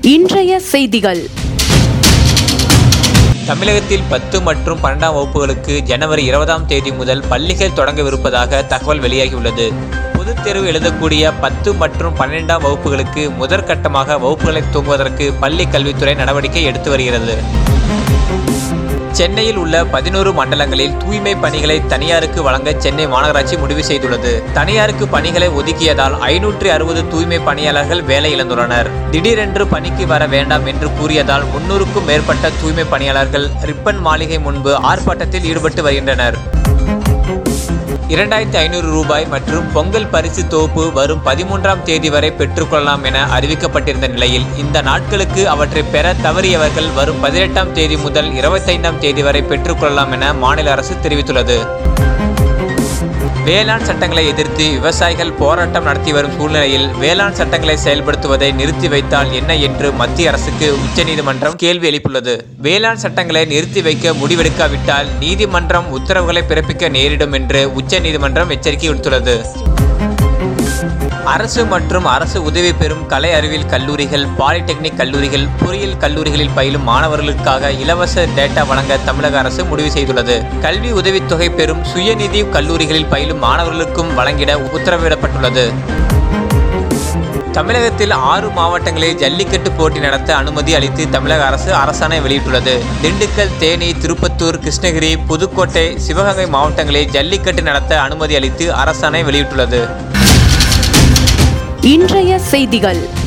இன்றைய செய்திகள் தமிழகத்தில் பத்து மற்றும் பன்னெண்டாம் வகுப்புகளுக்கு ஜனவரி இருபதாம் தேதி முதல் பள்ளிகள் தொடங்கவிருப்பதாக தகவல் வெளியாகியுள்ளது பொதுத் தேர்வு எழுதக்கூடிய பத்து மற்றும் பன்னிரெண்டாம் வகுப்புகளுக்கு முதற்கட்டமாக வகுப்புகளை துவங்குவதற்கு பள்ளி கல்வித்துறை நடவடிக்கை எடுத்து வருகிறது சென்னையில் உள்ள பதினோரு மண்டலங்களில் தூய்மை பணிகளை தனியாருக்கு வழங்க சென்னை மாநகராட்சி முடிவு செய்துள்ளது தனியாருக்கு பணிகளை ஒதுக்கியதால் ஐநூற்றி அறுபது தூய்மை பணியாளர்கள் வேலை இழந்துள்ளனர் திடீரென்று பணிக்கு வர வேண்டாம் என்று கூறியதால் முன்னூறுக்கும் மேற்பட்ட தூய்மை பணியாளர்கள் ரிப்பன் மாளிகை முன்பு ஆர்ப்பாட்டத்தில் ஈடுபட்டு வருகின்றனர் இரண்டாயிரத்தி ஐநூறு ரூபாய் மற்றும் பொங்கல் பரிசு தொகுப்பு வரும் பதிமூன்றாம் தேதி வரை பெற்றுக்கொள்ளலாம் என அறிவிக்கப்பட்டிருந்த நிலையில் இந்த நாட்களுக்கு அவற்றை பெற தவறியவர்கள் வரும் பதினெட்டாம் தேதி முதல் இருபத்தைந்தாம் தேதி வரை பெற்றுக்கொள்ளலாம் என மாநில அரசு தெரிவித்துள்ளது வேளாண் சட்டங்களை எதிர்த்து விவசாயிகள் போராட்டம் நடத்தி வரும் சூழ்நிலையில் வேளாண் சட்டங்களை செயல்படுத்துவதை நிறுத்தி வைத்தால் என்ன என்று மத்திய அரசுக்கு உச்சநீதிமன்றம் கேள்வி எழுப்பியுள்ளது வேளாண் சட்டங்களை நிறுத்தி வைக்க முடிவெடுக்காவிட்டால் நீதிமன்றம் உத்தரவுகளை பிறப்பிக்க நேரிடும் என்று உச்சநீதிமன்றம் எச்சரிக்கை விடுத்துள்ளது அரசு மற்றும் அரசு உதவி பெறும் கலை அறிவியல் கல்லூரிகள் பாலிடெக்னிக் கல்லூரிகள் பொறியியல் கல்லூரிகளில் பயிலும் மாணவர்களுக்காக இலவச டேட்டா வழங்க தமிழக அரசு முடிவு செய்துள்ளது கல்வி உதவித்தொகை பெறும் சுயநிதி கல்லூரிகளில் பயிலும் மாணவர்களுக்கும் வழங்கிட உத்தரவிடப்பட்டுள்ளது தமிழகத்தில் ஆறு மாவட்டங்களில் ஜல்லிக்கட்டு போட்டி நடத்த அனுமதி அளித்து தமிழக அரசு அரசாணை வெளியிட்டுள்ளது திண்டுக்கல் தேனி திருப்பத்தூர் கிருஷ்ணகிரி புதுக்கோட்டை சிவகங்கை மாவட்டங்களில் ஜல்லிக்கட்டு நடத்த அனுமதி அளித்து அரசாணை வெளியிட்டுள்ளது இன்றைய செய்திகள்